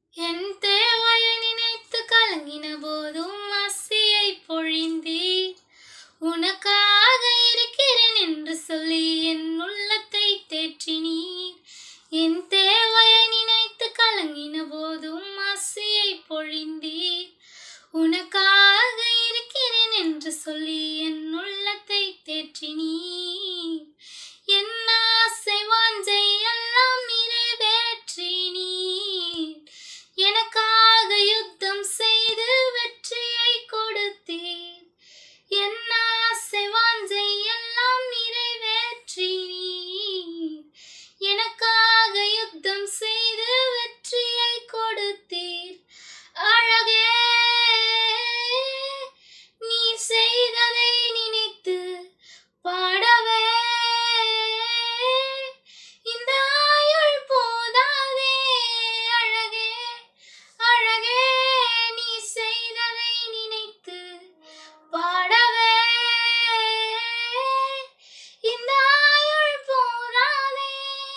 என் தேவையை நினைத்து கலங்கின போதும் அசியை பொழிந்தீர் உனக்காக இருக்கிறேன் என்று சொல்லி என் உள்ளத்தை தேற்றினீர் என் தேவையை நினைத்து கலங்கின போதும் அசியை பொழிந்தீர் உனக்காக இருக்கிறேன் என்று சொல்லி என் உள்ளத்தை தேற்றினீர் என் ஆசை வாஞ்சை எல்லாம் நிறைவேற்றினீர் எனக்காக யுத்தம் செய்து வெற்றியை கொடுத்தீர் என் ஆசை வாஞ்சை எல்லாம் நிறைவேற்றினீர் எனக்காக யுத்தம் செய்து வெற்றியை கொடுத்தீர் அழகே நீ செய்ததை நினைத்து பாடவே இந்த ஆயுள் போதாதே அழகே அழகே நீ செய்ததை நினைத்து பாடவே இந்த ஆயுள் போதாதே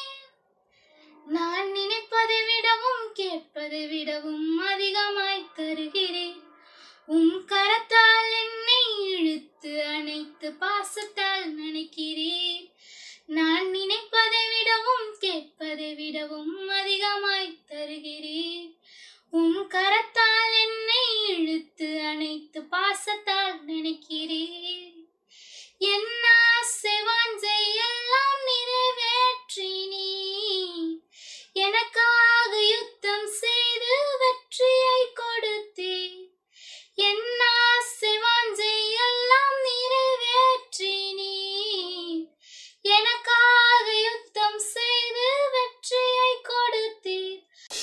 நான் நினைப்பதை விடவும் கேட்பதை விடவும் அதிகமாய் தருகிறேன் உன் கரத்தால் என்னை இழுத்து அணைத்து பாசத்தால் நினைக்கிறேன் நான் நினைப்பதை விடவும் கேட்பதை விடவும் அதிகமாய் தருகிறேன் உன் கரத்தால் என்னை இழுத்து அணைத்து பாசத்தால் நினைக்கிறேன் என் ஆசை வாஞ்சை எல்லாம் நிறைவேற்றினீ எனக்காக யுத்தம் செய்து வெற்றியை கொடுத்தேன் என் ஆசை வாஞ்சை எல்லாம் நிறைவேற்றினீ எனக்காக யுத்தம் செய்து வெற்றியை கொடுத்தீர்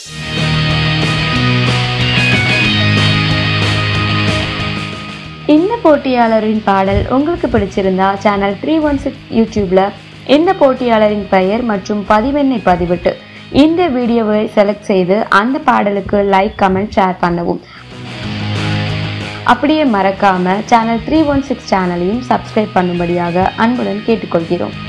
இந்த போட்டியாளரின் பாடல் உங்களுக்கு பிடிச்சிருந்தா சேனல் த்ரீ ஒன் சிக்ஸ் யூடியூப்ல இந்த போட்டியாளரின் பெயர் மற்றும் பதிவெண்ணை பதிவிட்டு இந்த வீடியோவை செலக்ட் செய்து அந்த பாடலுக்கு லைக் கமெண்ட் ஷேர் பண்ணவும் அப்படியே மறக்காம சேனல் த்ரீ ஒன் சிக்ஸ் சேனலையும் சப்ஸ்கிரைப் பண்ணும்படியாக அன்புடன் கேட்டுக்கொள்கிறோம்